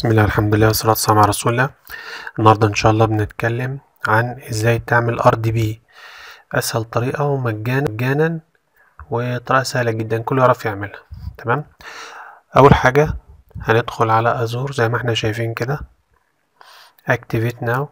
بسم الله الحمد لله والصلاة والسلام على رسول الله النهاردة إن شاء الله بنتكلم عن إزاي تعمل ار دي بي أسهل طريقة ومجانا مجانا وطريقة سهلة جدا كله يعرف يعملها تمام أول حاجة هندخل على أزور زي ما احنا شايفين كده activate now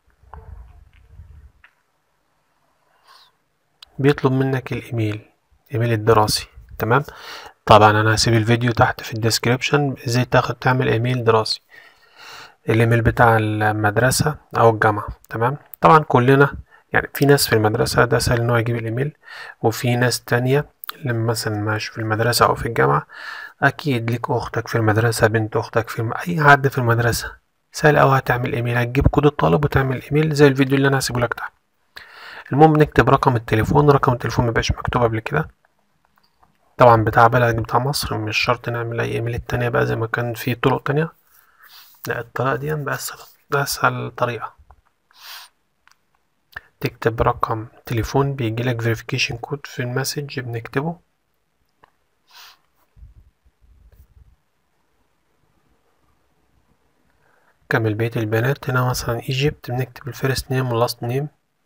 بيطلب منك الإيميل إيميل الدراسي تمام طبعا انا هسيب الفيديو تحت في الديسكريبشن ازاي تاخد تعمل ايميل دراسي الايميل بتاع المدرسة او الجامعة تمام طبعا كلنا يعني في ناس في المدرسة ده سهل ان هو يجيب الايميل وفي ناس تانية اللي مثلا مش في المدرسة او في الجامعة اكيد ليك اختك في المدرسة بنت اختك في الم... اي حد في المدرسة سهل اوي هتعمل ايميل هتجيب كود الطالب وتعمل ايميل زي الفيديو اللي انا هسيبه لك تحت المهم نكتب رقم التليفون رقم التليفون مبقاش مكتوب قبل كده طبعا بتاع بلد بتاع مصر مش شرط نعمل اي ايميل تانية بقى زي ما كان في طرق تانية لا الطريقة دي بأسهل بأسهل طريقة تكتب رقم تليفون بيجيلك verification كود في المسج بنكتبه كمل بقية البيانات هنا مثلا ايجيبت بنكتب الفيرست نيم واللاست نيم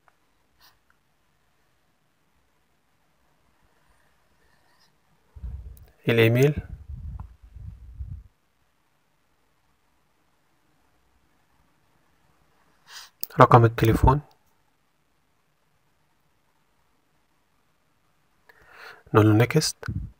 الايميل رقم التليفون نقول له نيكست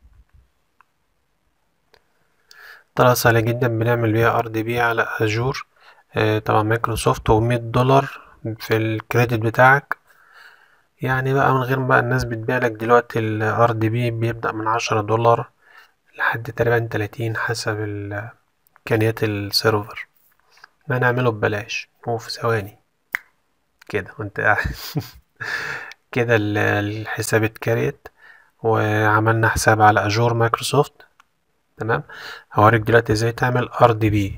طريقة سهلة جدا بنعمل بيها ار دي بي على اجور آه طبعا مايكروسوفت ومية دولار في الكريدت بتاعك يعني بقى من غير بقى الناس بتبيع لك دلوقتي الار دي بي بيبدأ من عشرة دولار لحد تقريبا تلاتين حسب امكانيات السيرفر ما نعمله ببلاش هو في ثواني كده وانت قاعد كده الحساب اتكريت وعملنا حساب على اجور مايكروسوفت تمام هوريك دلوقتي ازاي تعمل ار دي بي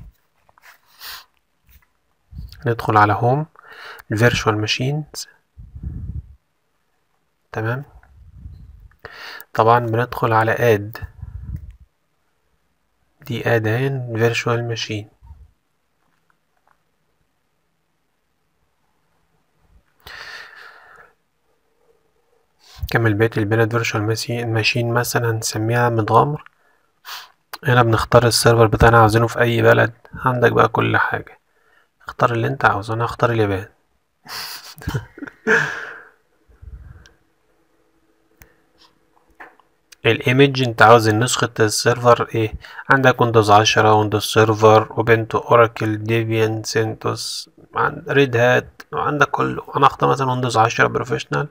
ندخل على هوم الفيرتشوال ماشينز تمام طبعا بندخل على اد دي ادان فيرتشوال ماشين كمل بقية البيانات فيرتشوال ماشين مثلا هنسميها متغمر هنا بنختار السيرفر بتاعنا عاوزينه في اي بلد عندك بقى كل حاجة اختار اللي انت عاوزه انا هختار اليابان الايمج انت عاوز نسخة السيرفر ايه عندك ويندوز عشرة ويندوز سيرفر اوبنتو اوراكل ديبيان سينتوس ريد هات عندك كله انا اختار مثلا ويندوز عشرة بروفيشنال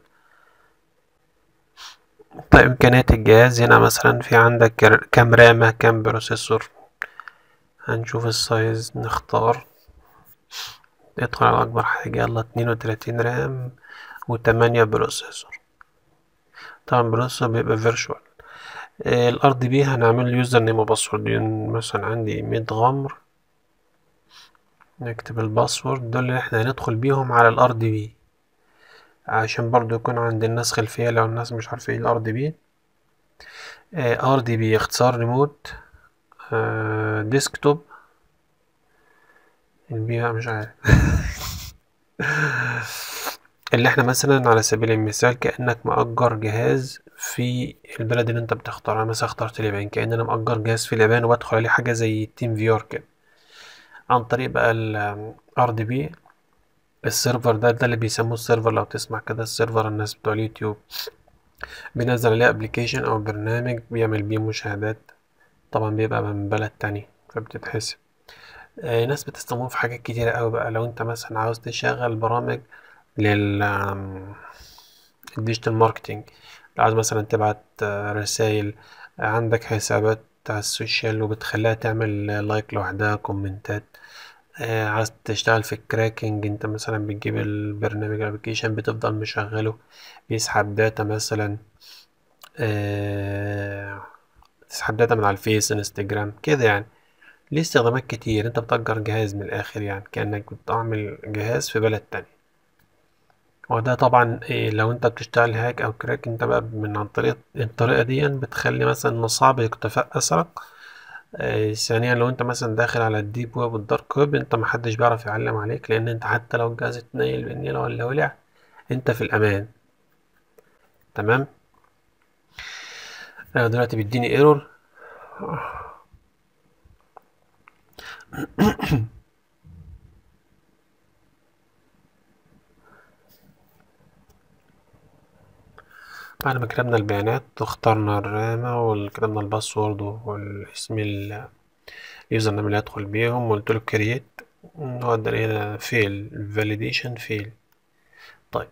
طيب امكانيات الجهاز هنا مثلا في عندك كام رامة كام بروسيسور هنشوف السايز نختار ندخل على اكبر حاجة يلا اتنين وتلاتين رام وتمانية بروسيسور طبعا بروسيسور بيبقى فيرشوال الار دي بي هنعمل يوزر نيم وباسورد مثلا عندي ميت غمر نكتب الباسورد دول اللي احنا هندخل بيهم على الار دي بي عشان برضو يكون عند الناس خلفية لو الناس مش عارفة ايه الار دي بي ار دي بي اختصار ريموت ديسكتوب البي بقى مش عارف اللي احنا مثلا على سبيل المثال كأنك مأجر جهاز في البلد اللي انت بتختارها مثلا اخترت اليابان كأن انا مأجر جهاز في اليابان وبدخل عليه حاجة زي تيم فيور كده عن طريق بقى ال ار دي بي السيرفر ده ده اللي بيسموه السيرفر لو تسمع كده السيرفر الناس بتوع اليوتيوب بينزل عليه ابلكيشن او برنامج بيعمل بيه مشاهدات طبعا بيبقى من بلد تاني فبتتحسب آه ناس بتستخدمه في حاجات كتيرة اوي بقى لو انت مثلا عاوز تشغل برامج لل الديجيتال ماركتينج لو عايز مثلا تبعت رسائل عندك حسابات على السوشيال وبتخليها تعمل لايك لوحدها كومنتات عايز تشتغل في الكراكنج انت مثلا بتجيب البرنامج الابلكيشن بتفضل مشغله بيسحب داتا مثلا تسحب داتا من على الفيس انستجرام كده يعني ليه استخدامات كتير انت بتأجر جهاز من الاخر يعني كأنك بتعمل جهاز في بلد تاني وده طبعا إيه لو انت بتشتغل هاك او كراك انت بقى من عن طريق الطريقة دي بتخلي مثلا انه صعب اختفاء اسرق آه، ثانيا لو انت مثلا داخل على الديب ويب والدارك ويب انت محدش بيعرف يعلم عليك لان انت حتى لو الجهاز اتنيل بالنيلة ولا ولع انت في الامان تمام انا دلوقتي بيديني ايرور بعد ما كتبنا البيانات واخترنا الرامة وكتبنا الباسورد والاسم اليوزر نيم اللي هيدخل بيهم وقلت له كرييت هو اداني هنا فيل فاليديشن فيل طيب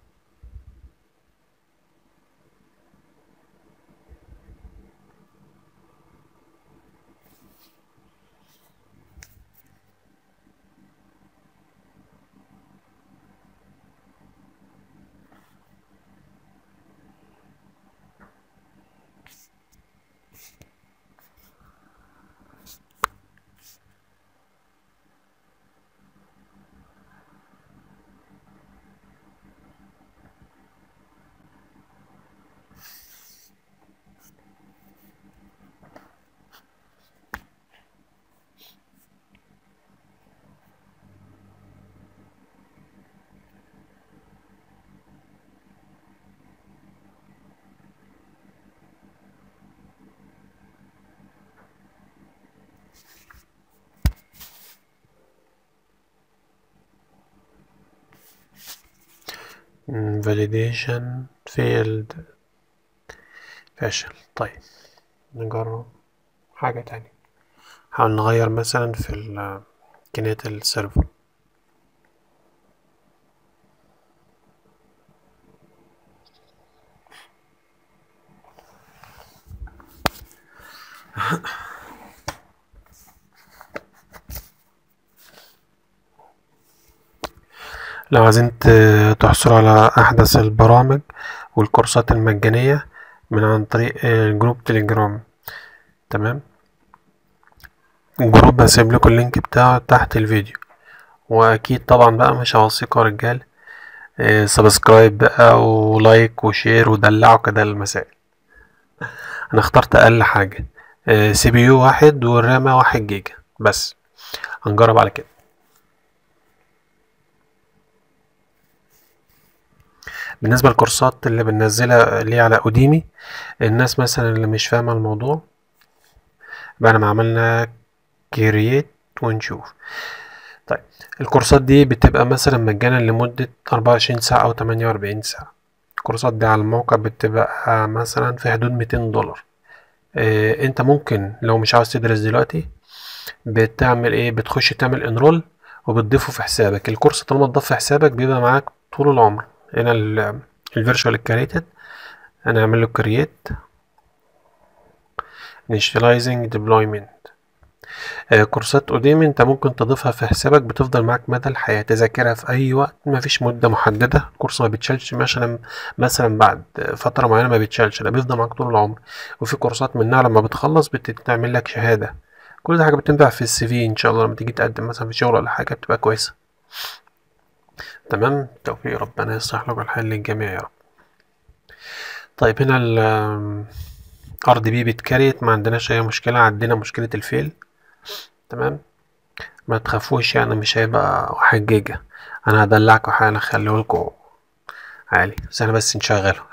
validation failed فاشل طيب نجرب حاجة تانية نحاول نغير مثلا في ال- إمكانية السيرفر لو عايزين ت- تحصلوا على أحدث البرامج والكورسات المجانية من عن طريق آه، جروب تليجرام تمام الجروب هسيب لكم اللينك بتاعه تحت الفيديو وأكيد طبعا بقى مش هوصيكم يا رجال آه، سبسكرايب بقى ولايك وشير ودلعوا كده المسائل أنا اخترت أقل حاجة سي بي يو واحد والرامة واحد جيجا بس هنجرب على كده بالنسبة للكورسات اللي بننزلها اللي هي على اوديمي الناس مثلا اللي مش فاهمة الموضوع بعد ما عملنا كرييت ونشوف طيب الكورسات دي بتبقى مثلا مجانا لمدة أربعة وعشرين ساعة أو تمانية وأربعين ساعة الكورسات دي على الموقع بتبقى مثلا في حدود ميتين دولار إيه انت ممكن لو مش عاوز تدرس دلوقتي بتعمل ايه بتخش تعمل انرول وبتضيفه في حسابك الكورس طالما اتضاف في حسابك بيبقى معاك طول العمر هنا الفيرتشوال كريتد انا اعمل له كرييت initializing deployment آه، كورسات اوديمي انت ممكن تضيفها في حسابك بتفضل معاك مدى الحياة تذاكرها في اي وقت مفيش مدة محددة الكورس ما بيتشالش مثلا مثلا بعد فترة معينة ما بيتشالش ده بيفضل معاك طول العمر وفي كورسات منها لما بتخلص بتعمل لك شهادة كل ده حاجة بتنفع في السي في ان شاء الله لما تيجي تقدم مثلا في شغل ولا حاجة بتبقى كويسة تمام توفيق ربنا يصلح لك الحال للجميع يا رب طيب هنا ال ار دي بي بتكريت ما عندناش اي مشكلة عندنا مشكلة الفيل تمام ما تخافوش يعني مش هيبقى واحد جيجا انا هدلعكوا حالا اخليهولكوا عالي بس انا بس نشغله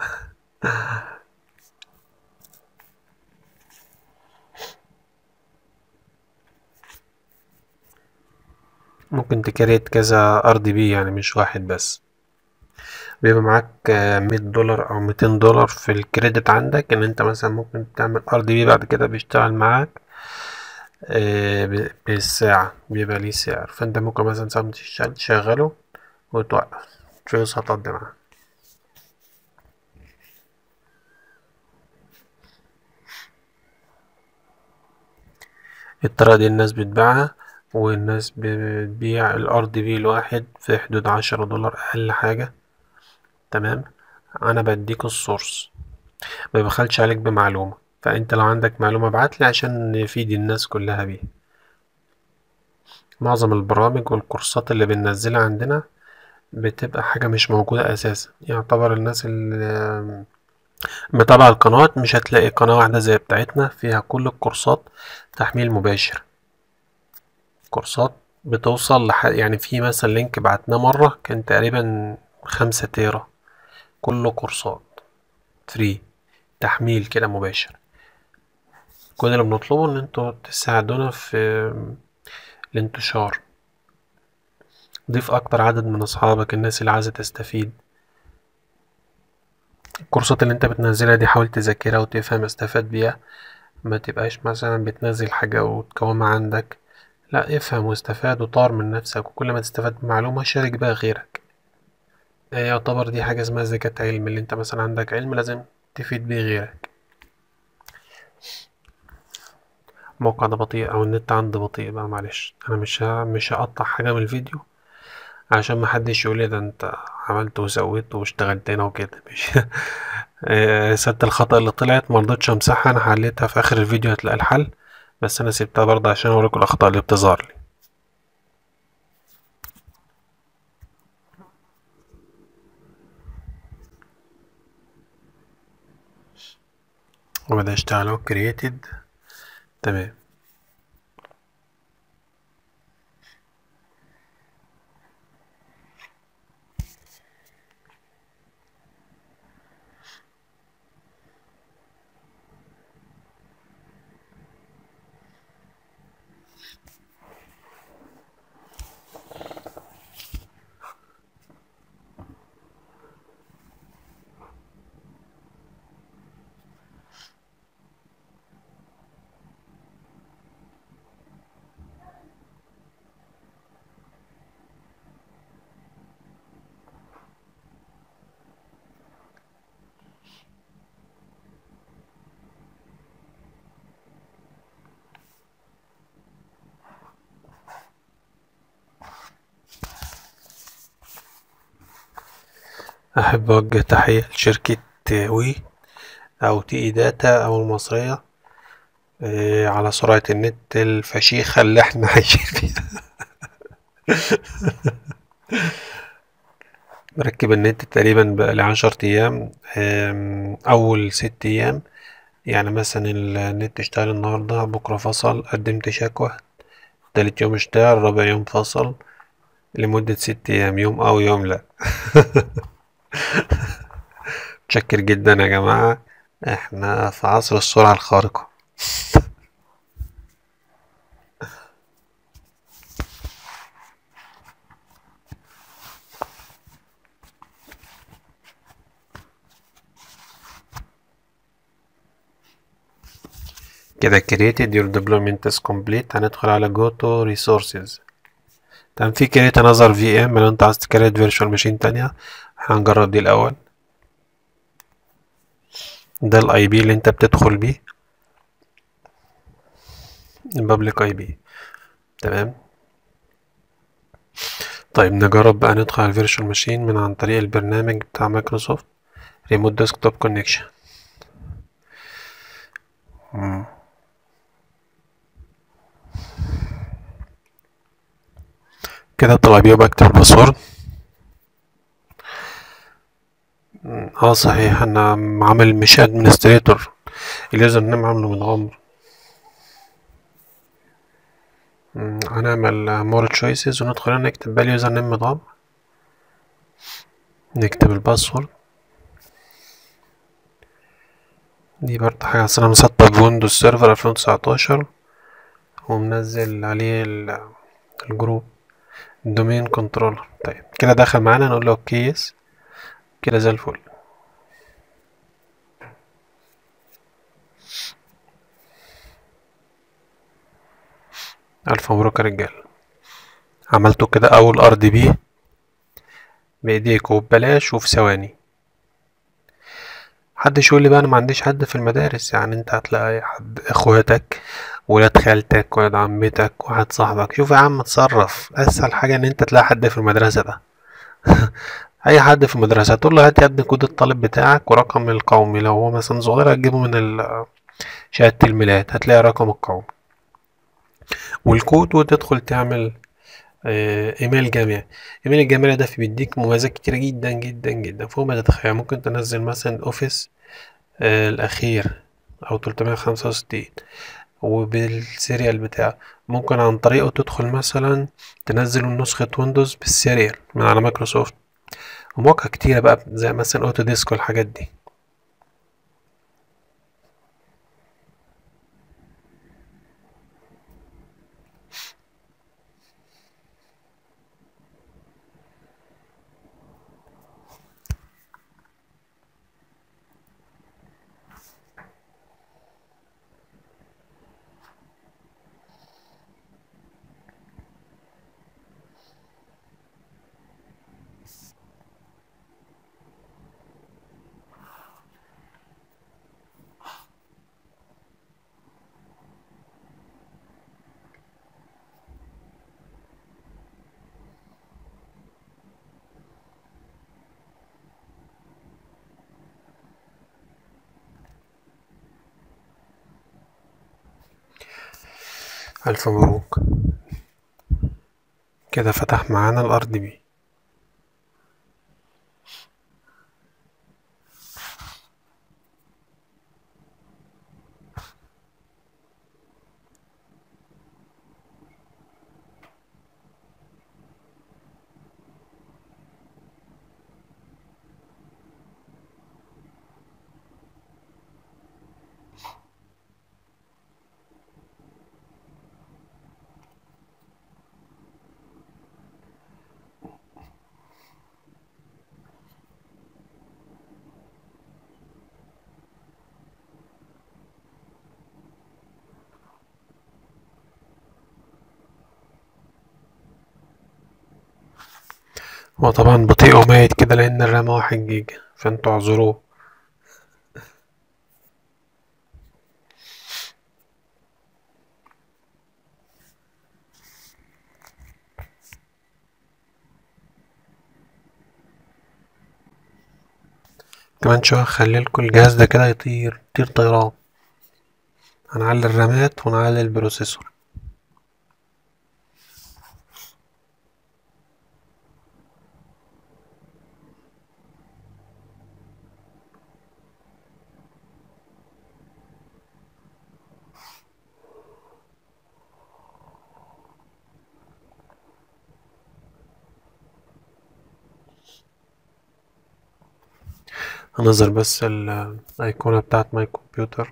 ممكن تكريت كذا ار دي بي يعني مش واحد بس بيبقى معاك مية دولار او ميتين دولار في الكريدت عندك ان انت مثلا ممكن تعمل ار دي بي بعد كده بيشتغل معاك آه، ب- بالساعة بيبقى ليه سعر فانت ممكن مثلا ساعة تشتغل- تشغله وتوقف فلوس هتقضي معاه الطريقة دي الناس بتبيعها والناس بتبيع الار دي بي الواحد في حدود عشرة دولار اقل حاجة تمام انا بديك السورس ما بخلش عليك بمعلومة فانت لو عندك معلومة ابعتلي عشان نفيد الناس كلها بيها معظم البرامج والكورسات اللي بننزلها عندنا بتبقى حاجة مش موجودة اساسا يعتبر الناس اللي متابع القنوات مش هتلاقي قناة واحدة زي بتاعتنا فيها كل الكورسات تحميل مباشر كورسات بتوصل لح... يعني في مثلا لينك بعتناه مرة كان تقريبا خمسة تيرا كله كورسات فري تحميل كده مباشر كل اللي بنطلبه ان انتوا تساعدونا في الانتشار ضيف اكبر عدد من اصحابك الناس اللي عايزة تستفيد الكورسات اللي انت بتنزلها دي حاول تذاكرها وتفهم استفاد بيها ما تبقاش مثلا بتنزل حاجة وتكومها عندك لا افهم واستفاد وطار من نفسك وكل ما تستفاد بمعلومة شارك بقى غيرك يعتبر دي حاجة اسمها زكاة علم اللي انت مثلا عندك علم لازم تفيد بيه غيرك الموقع ده بطيء او النت عندي بطيء بقى معلش انا مش ه... مش هقطع حاجة من الفيديو عشان محدش يقول ده انت عملت وسويت واشتغلت هنا وكده مش سد الخطأ اللي طلعت مرضتش امسحها انا حليتها في اخر الفيديو هتلاقي الحل بس انا سيبتها برضه عشان اوريكم الاخطاء اللي بتظهر لي وبدأ اشتغل اهو created تمام أحب أوجه تحية لشركة وي أو تي إي داتا أو المصرية إيه على سرعة النت الفشيخة اللي احنا عايشين فيها مركب النت تقريبا بقالي عشر أيام أول ست أيام يعني مثلا النت اشتغل النهاردة بكرة فصل قدمت شكوى تالت يوم اشتغل رابع يوم فصل لمدة ست أيام يوم أو يوم لأ متشكر جدا يا جماعة احنا في عصر السرعة الخارقة كده created your deployment is complete هندخل على go to resources تمام في create another VM لو انت عايز تكريت virtual machine تانية هنجرب دي الأول ده الاي بي اللي انت بتدخل بيه البابليك اي بي تمام طيب نجرب بقى ندخل على الفيرتشوال ماشين من عن طريق البرنامج بتاع مايكروسوفت ريموت ديسكتوب كونكشن كده طلع بيه بكتب الباسورد اه صحيح انا عامل مش ادمنستريتور اليوزر نيم عامله متغمر هنعمل مور تشويسز وندخل هنا نكتب بقى اليوزر نيم متغمر نكتب الباسورد دي برضه حاجة أصل أنا مسطب ويندوز سيرفر ألفين وتسعتاشر ومنزل عليه الجروب الدومين كنترولر طيب كده دخل معانا نقول له اوكي يس كده زي الفل ألف مبروك يا رجال عملته كده أول أر دي بي بإيديك وببلاش وفي ثواني محدش يقول لي بقى أنا ما عنديش حد في المدارس يعني أنت هتلاقي حد إخواتك ولاد خالتك ولاد عمتك واحد صاحبك شوف يا عم اتصرف أسهل حاجة إن أنت تلاقي حد في المدرسة ده اي حد في المدرسه تقول له هات يا ابني كود الطالب بتاعك ورقم القومي لو هو مثلا صغير هتجيبه من شهاده الميلاد هتلاقي رقم القومي والكود وتدخل تعمل آه، ايميل جامعي ايميل الجامعي ده بيديك مميزات كتيرة جدا جدا جدا فوق ما تتخيل ممكن تنزل مثلا اوفيس آه، الاخير او 365 وبالسيريال بتاعه ممكن عن طريقه تدخل مثلا تنزل نسخة ويندوز بالسيريال من على مايكروسوفت ومواقع كتيرة بقى زي مثلا اوتو ديسك والحاجات دي ألف مبروك كده فتح معانا الأرض بي هو طبعا بطيء وميت كده لأن الرام واحد جيجا فانتوا اعذروه كمان شوية هخليلكوا الجهاز ده كده يطير يطير طيران هنعلي الرامات ونعلي البروسيسور هنظهر بس الأيقونة بتاعت ماي كمبيوتر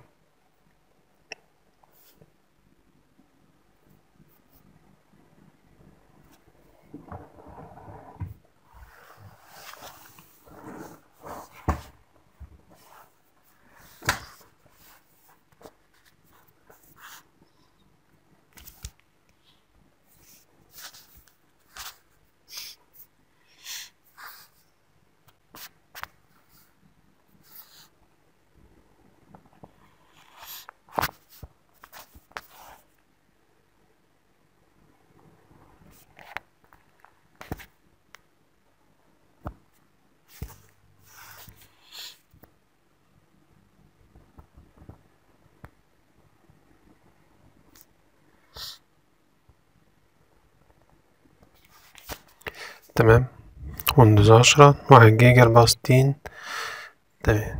تمام ويندوز عشرة واحد جيجا أربعة وستين تمام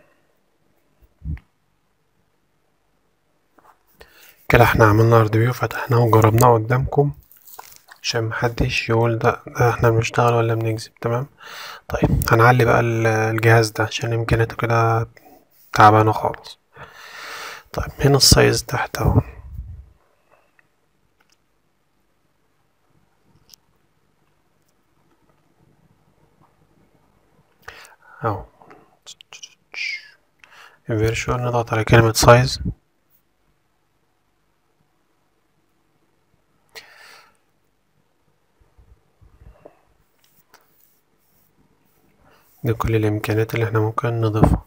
كده احنا عملنا اردويو فتحناه وجربناه قدامكم عشان محدش يقول ده, ده احنا بنشتغل ولا بنكذب تمام طيب هنعلي بقى الجهاز ده عشان امكانياته كده تعبانة خالص طيب هنا السايز تحت اهو اهو فيرشوال نضغط على كلمة سايز دي كل الإمكانيات اللي احنا ممكن نضيفها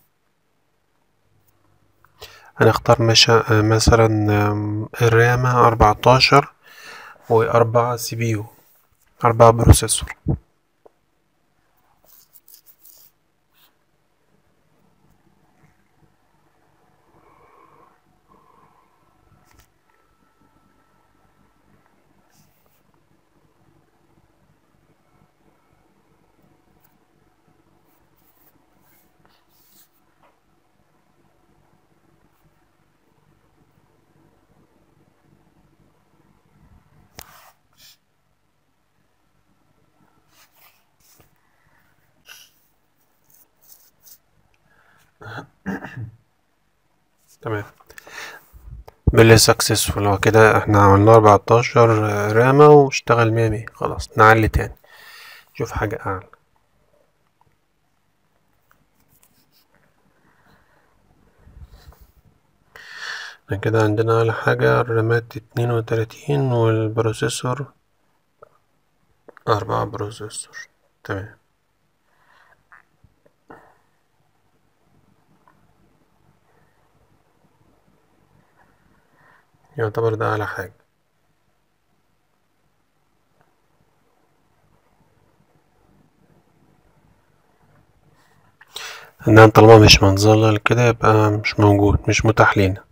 هنختار مشا... مثلا الرامة أربعتاشر وأربعة سي بي يو أربعة بروسيسور تمام بالله سكسسفول هو كده احنا عملنا اربعتاشر رامة واشتغل مية مية خلاص نعلي تاني شوف حاجة اعلى كده عندنا أعلى حاجة الرامات اتنين وتلاتين والبروسيسور أربعة بروسيسور تمام يعتبر ده أعلى حاجة إنها طالما مش متظلل كده يبقى مش موجود مش متاح لينا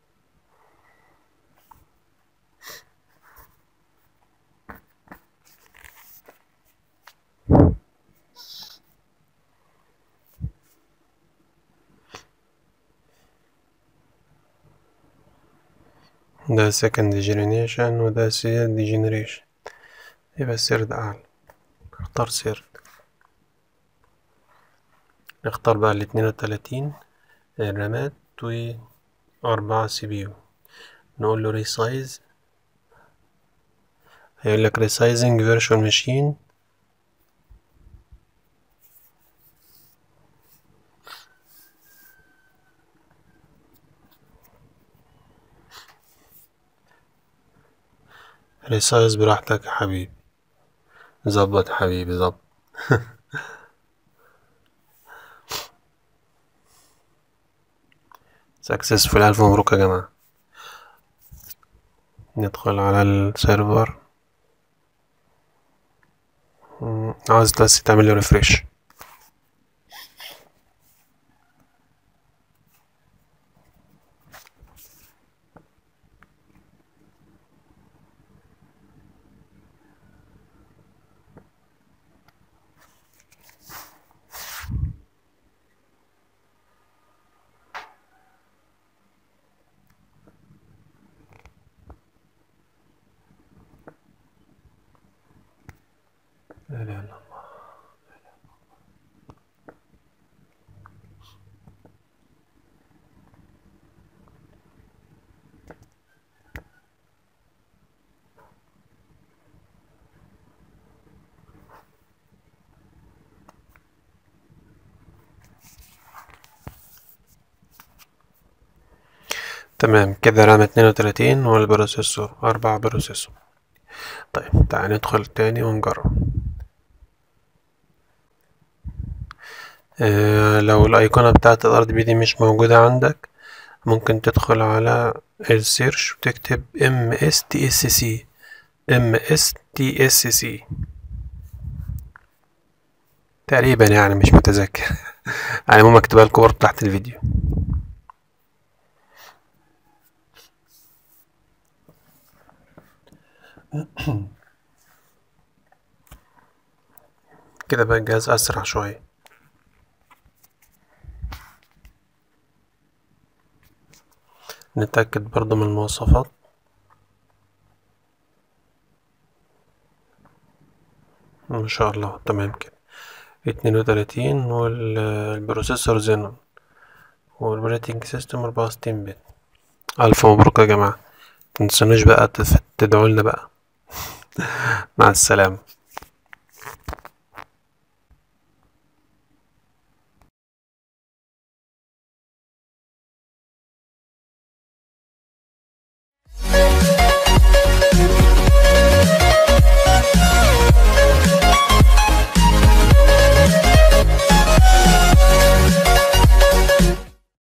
ده second generation وده third generation يبقى third أعلى اختار third نختار بقى الاتنين وتلاتين الرامات وأربعة سي بي يو نقول له resize هيقول لك resizing virtual machine ريسايز براحتك يا حبيبي ظبط حبيبي ظبط سكسسفول ألف مبروك يا جماعة ندخل على السيرفر عاوز بس تعمل له ريفريش لا اله الا الله تمام كده رام اتنين وتلاتين والبروسيسور أربعة بروسيسور طيب تعال ندخل تاني ونجرب آه لو الأيقونة بتاعة الأرض بي دي مش موجودة عندك ممكن تدخل على السيرش وتكتب ام اس تي اس سي ام اس تي اس سي تقريبا يعني مش متذكر يعني ممكن اكتبها لكم برضه تحت الفيديو كده بقى الجهاز أسرع شوية نتأكد برضو من المواصفات ما شاء الله تمام كده اتنين وتلاتين والبروسيسور زينون والبريتنج سيستم أربعة وستين بت ألف مبروك يا جماعة متنسونوش بقى تدعولنا بقى مع السلامة